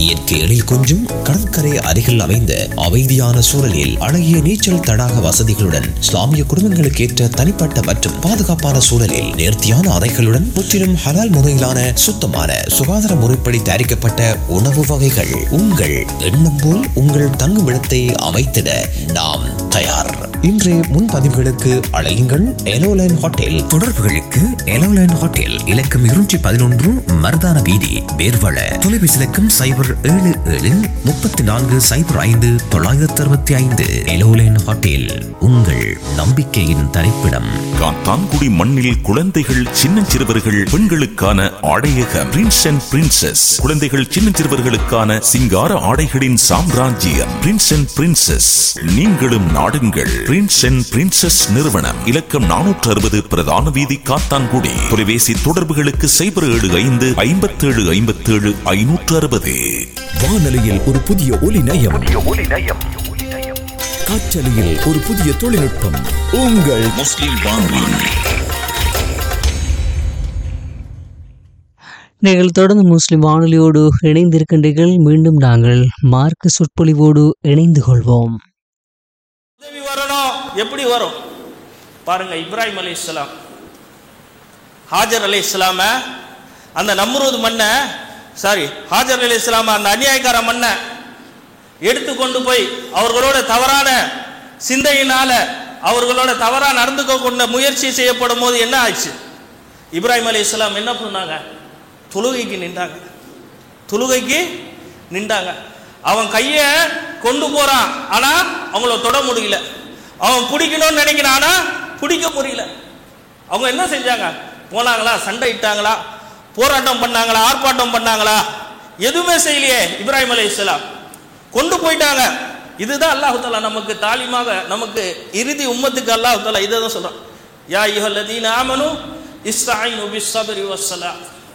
இயற்கை எழில் கொஞ்சும் கடற்கரை அருகில் அமைந்த அமைதியான சூழலில் அழகிய நீச்சல் தடாக வசதிகளுடன் இஸ்லாமிய குடும்பங்களுக்கு ஏற்ற தனிப்பட்ட மற்றும் பாதுகாப்பான சூழலில் நேர்த்தியான அறைகளுடன் முற்றிலும் ஹலால் முறையிலான சுத்தமான சுகாதார முறைப்படி தயாரிக்கப்பட்ட உணவு வகைகள் உங்கள் எண்ணம் போல் உங்கள் தங்குமிடத்தை அமைத்திட நாம் தயார் இன்றைய முன்பதிவுகளுக்கு அழையுங்கள் எலோலைன் ஹோட்டல் தொடர்புகளுக்கு எலோலைன் ஹோட்டல் இலக்கம் இருநூற்றி பதினொன்று மருதான வீதி வேர்வள தொலைபேசி இலக்கம் சைபர் ஏழு ஏழு முப்பத்தி நான்கு சைபர் ஐந்து தொள்ளாயிரத்தி அறுபத்தி ஐந்து எலோலைன் ஹோட்டல் உங்கள் நம்பிக்கையின் தரிப்பிடம் காத்தான்குடி மண்ணில் குழந்தைகள் சின்னஞ்சிறுவர்கள் பெண்களுக்கான ஆடையக பிரின்ஸ் அண்ட் பிரின்சஸ் குழந்தைகள் சின்னஞ்சிறுவர்களுக்கான சிங்கார ஆடைகளின் சாம்ராஜ்யம் பிரின்ஸ் அண்ட் பிரின்சஸ் நீங்களும் நாடுங்கள் பிரின்ஸ் அண்ட் பிரின்சஸ் நிறுவனம் இலக்கம் நானூற்று அறுபது பிரதான வீதி காத்தான்குடி தொலைபேசி தொடர்புகளுக்கு சைபர் ஏழு ஐந்து ஐம்பத்தேழு ஐம்பத்தேழு ஐநூற்று அறுபது வானொலியில் ஒரு புதிய ஒலி நயம் காற்றலையில் ஒரு புதிய தொழில்நுட்பம் உங்கள் முஸ்லிம் வானொலி நீங்கள் தொடர்ந்து முஸ்லிம் வானொலியோடு இணைந்திருக்கின்றீர்கள் மீண்டும் நாங்கள் மார்க்க சொற்பொழிவோடு இணைந்து கொள்வோம் உதவி வரணும் எப்படி வரும் பாருங்க இப்ராஹிம் அலி இஸ்லாம் ஹாஜர் அலி இஸ்லாம அந்த நம்ரூத் மண்ணை சாரி ஹாஜர் அலி இஸ்லாம அந்த அநியாயக்கார மண்ணை எடுத்து கொண்டு போய் அவர்களோட தவறான சிந்தையினால அவர்களோட தவறா நடந்துக்க கொண்ட முயற்சி செய்யப்படும் போது என்ன ஆச்சு இப்ராஹிம் அலி இஸ்லாம் என்ன பண்ணாங்க தொழுகைக்கு நின்றாங்க தொழுகைக்கு நின்றாங்க அவன் கையை கொண்டு போறான் ஆனா அவங்கள தொட முடியல அவன் பிடிக்கணும்னு நினைக்கிறான் ஆனா பிடிக்க முடியல அவங்க என்ன செஞ்சாங்க போனாங்களா சண்டை இட்டாங்களா போராட்டம் பண்ணாங்களா ஆர்ப்பாட்டம் பண்ணாங்களா எதுவுமே செய்யலையே இப்ராஹிம் அலி இஸ்லாம் கொண்டு போயிட்டாங்க இதுதான் அல்லாஹு தாலா நமக்கு தாலிமாக நமக்கு இறுதி உம்மத்துக்கு அல்லாஹு தாலா இதை தான் சொல்றான் யா யுஹல்லதீன ஆமனு இஸ்தாயினு பிஸ்ஸப்ரி வஸ்ஸலாம்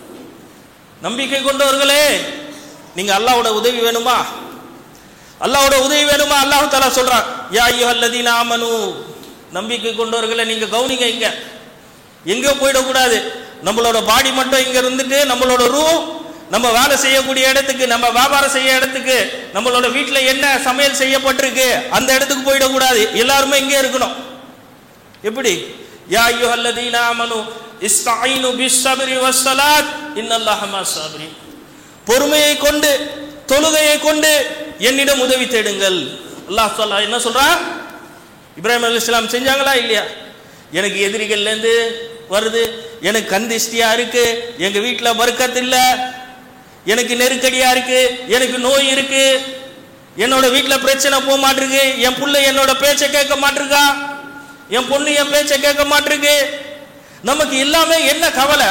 நம்பிக்கை கொண்டவர்களே நீங்க அல்லாஹ்வோட உதவி வேணுமா அல்லாஹ்வோட உதவி வேணுமா அல்லாஹ் தஆலா சொல்றான் யா அய்யுஹல்லதீன ஆமனு நம்பிக்கை கொண்டவர்களே நீங்க கவனிங்க இங்க எங்கேயோ போயிடக்கூடாது நம்மளோட பாடி மட்டும் இங்க இருந்துட்டு நம்மளோட ரூ நம்ம வேலை செய்யக்கூடிய இடத்துக்கு நம்ம வியாபாரம் செய்ய இடத்துக்கு நம்மளோட வீட்டுல என்ன சமையல் செய்யப்பட்டிருக்கு அந்த இடத்துக்கு போயிடக்கூடாது எல்லாருமே இங்கே இருக்கணும் எப்படி யா அய்யுஹல்லதீன ஆமனு இஸ்தாயினு பிஸ்ஸப்ரி வஸ்ஸலாத் இன்னல்லாஹ மஸ்ஸாபிரின் பொறுமையை கொண்டு தொழுகையை கொண்டு என்னிடம் உதவி தேடுங்கள் அல்லாஹ் சொல்லா என்ன சொல்றான் இப்ராஹிம் அலி இஸ்லாம் செஞ்சாங்களா இல்லையா எனக்கு எதிரிகள்லேருந்து வருது எனக்கு கந்திஷ்டியா இருக்கு எங்க வீட்டில் பருக்கத்து இல்லை எனக்கு நெருக்கடியா இருக்கு எனக்கு நோய் இருக்கு என்னோட வீட்டில் பிரச்சனை போக மாட்டிருக்கு என் புள்ள என்னோட பேச்சை கேட்க மாட்டிருக்கா என் பொண்ணு என் பேச்சை கேட்க மாட்டிருக்கு நமக்கு எல்லாமே என்ன கவலை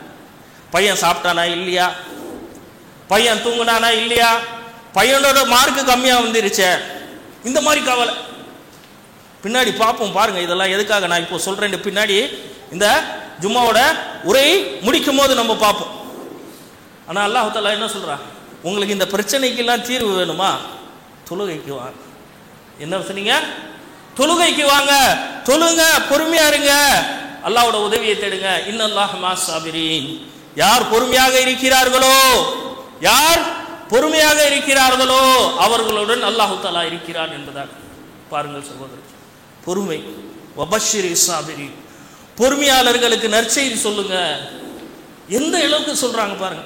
பையன் சாப்பிட்டானா இல்லையா பையன் தூங்குனானா இல்லையா பையனோட மார்க்கு கம்மியாக வந்துருச்சே இந்த மாதிரி கவலை பின்னாடி பார்ப்போம் பாருங்க இதெல்லாம் எதுக்காக நான் இப்போ சொல்றேன் பின்னாடி இந்த ஜும்மாவோட உரை முடிக்கும் போது நம்ம பார்ப்போம் ஆனால் அல்லாஹ் தாலா என்ன சொல்றான் உங்களுக்கு இந்த பிரச்சனைக்கெல்லாம் தீர்வு வேணுமா தொழுகைக்கு வாங்க என்ன சொன்னீங்க தொழுகைக்கு வாங்க தொழுங்க பொறுமையா இருங்க அல்லாஹ்வோட உதவியை தேடுங்க இன்னல்லாஹ் மாசாபிரின் யார் பொறுமையாக இருக்கிறார்களோ யார் பொறுமையாக இருக்கிறார்களோ அவர்களுடன் அல்லாஹு தாலா இருக்கிறான் என்பதாக பாருங்கள் சகோதரர் பொறுமை வபஷிரி சாபிரி பொறுமையாளர்களுக்கு நற்செய்தி சொல்லுங்க எந்த அளவுக்கு சொல்றாங்க பாருங்க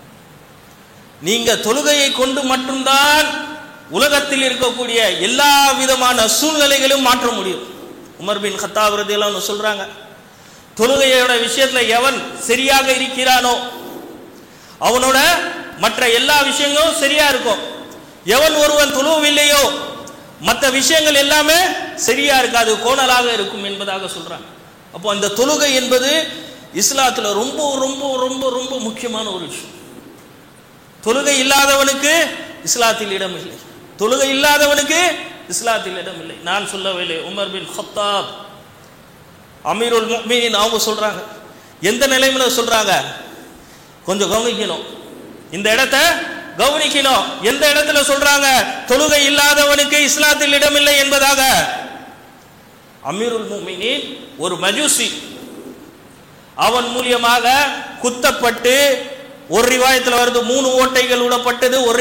நீங்க தொழுகையை கொண்டு மட்டும்தான் உலகத்தில் இருக்கக்கூடிய எல்லா விதமான சூழ்நிலைகளையும் மாற்ற முடியும் உமர் பின் ஹத்தாப் ரதியெல்லாம் சொல்றாங்க தொழுகையோட விஷயத்துல எவன் சரியாக இருக்கிறானோ அவனோட மற்ற எல்லா விஷயங்களும் சரியா இருக்கும் எவன் ஒருவன் தொழுவவில்லையோ மற்ற விஷயங்கள் எல்லாமே சரியா இருக்காது கோணலாக இருக்கும் என்பதாக சொல்றாங்க அப்போ அந்த தொழுகை என்பது இஸ்லாத்துல ரொம்ப ரொம்ப ரொம்ப ரொம்ப முக்கியமான ஒரு விஷயம் தொழுகை இல்லாதவனுக்கு இஸ்லாத்தில் இடம் இல்லை தொழுகை இல்லாதவனுக்கு இஸ்லாத்தில் இடம் இல்லை நான் சொல்லவில்லை உமர் பின் ஹத்தாப் அமீருல் முக்மீனின் அவங்க சொல்றாங்க எந்த நிலைமையில சொல்றாங்க கொஞ்சம் கவனிக்கணும் இந்த இடத்த கவனிக்கணும் எந்த இடத்துல சொல்றாங்க தொழுகை இல்லாதவனுக்கு இஸ்லாத்தில் இடமில்லை என்பதாக அமீருல் முக்மீனின் ஒரு மஜூசி அவன் மூலியமாக குத்தப்பட்டு ஒரு ரிவாயத்தில் வருது மூணு ஓட்டைகள் விடப்பட்டது ஒரு